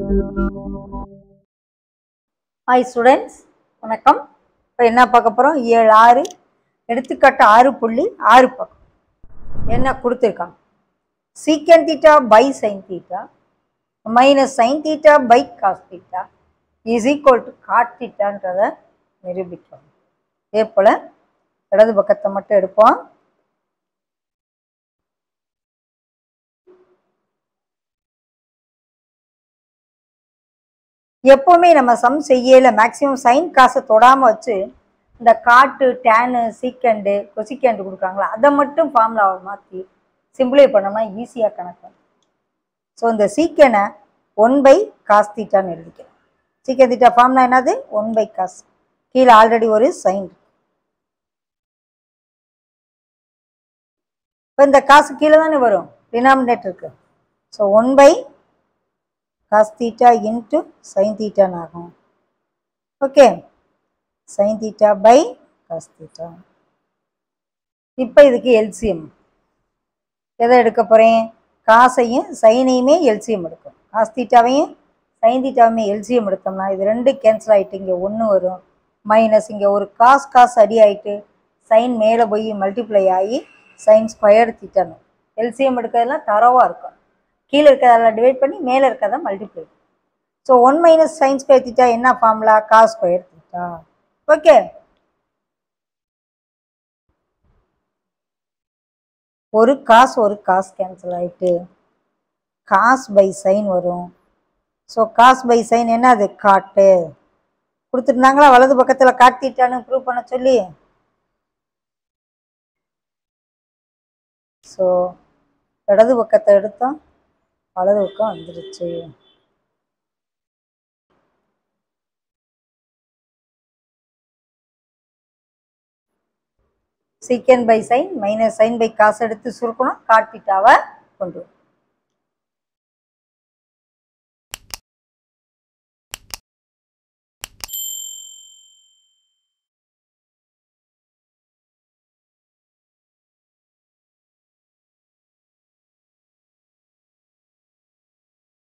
hi students வணக்கம் இப்போ என்ன பார்க்க போகிறோம் ஏழு ஆறு எடுத்துக்காட்டு ஆறு புள்ளி ஆறு பக்கம் என்ன கொடுத்துருக்காங்க secant theta by sine theta minus sine theta by cos theta is equal to cot தீட்டான்றதை நிரூபிக்கணும் இதே போல் இடது பக்கத்தை மட்டும் எடுப்போம் எப்போவுமே நம்ம சம் செய்யல மேக்ஸிமம் சைன் காசை தொடாமல் வச்சு இந்த காட்டு டேனு சீக்கண்டு கொசிக்கண்டு கொடுக்குறாங்களா அதை மட்டும் ஃபார்முலாவை மாற்றி சிம்பிளை பண்ணோம்னா ஈஸியாக கணக்கு ஸோ இந்த சீக்கனை ஒன் பை காஸ் தீட்டான்னு எழுதிக்கிறோம் சீக்கன் தீட்டா ஃபார்முலா என்னது ஒன் பை காஸ் கீழே ஆல்ரெடி ஒரு சைன் இப்போ இந்த காசு கீழே தானே வரும் டினாமினேட்டருக்கு so one by cos theta into sine தீட்டான்னு ஆகும் okay sine theta by cos theta இப்போ இதுக்கு எல்சிஎம் எதை எடுக்க போகிறேன் காசையும் சைனையுமே எல்சிஎம் எடுக்கும் காஸ் தீட்டாவையும் சைன் தீட்டாவையுமே எல்சிஎம் எடுத்தோம்னா இது ரெண்டு கேன்சல் ஆகிட்டு இங்கே ஒன்று வரும் மைனஸ் இங்கே ஒரு காஸ் காசு அடி ஆகிட்டு சைன் மேலே போய் மல்டிப்ளை ஆகி சைன் ஸ்கொயர் தீட்டான்னு எல்சிஎம் எடுக்கிறதுலாம் தரவாக இருக்கும் கீழே இருக்கிறதெல்லாம் டிவைட் பண்ணி மேலே இருக்கிறத multiply so one minus sine square theta என்ன formula cos square theta okay ஒரு காசு ஒரு காசு கேன்சல் ஆயிட்டு காஸ் பை சைன் வரும் ஸோ காஸ் பை சைன் என்ன அது காட்டு கொடுத்துருந்தாங்களா வலது பக்கத்தில் காட்டிட்டான்னு ப்ரூவ் பண்ண சொல்லி ஸோ இடது பக்கத்தை எடுத்தோம் வலது பக்கம் வந்துருச்சு secant by sine minus sine by cos எடுத்து சுருக்கணும் காட்டிட்டாவை கொண்டு வரும்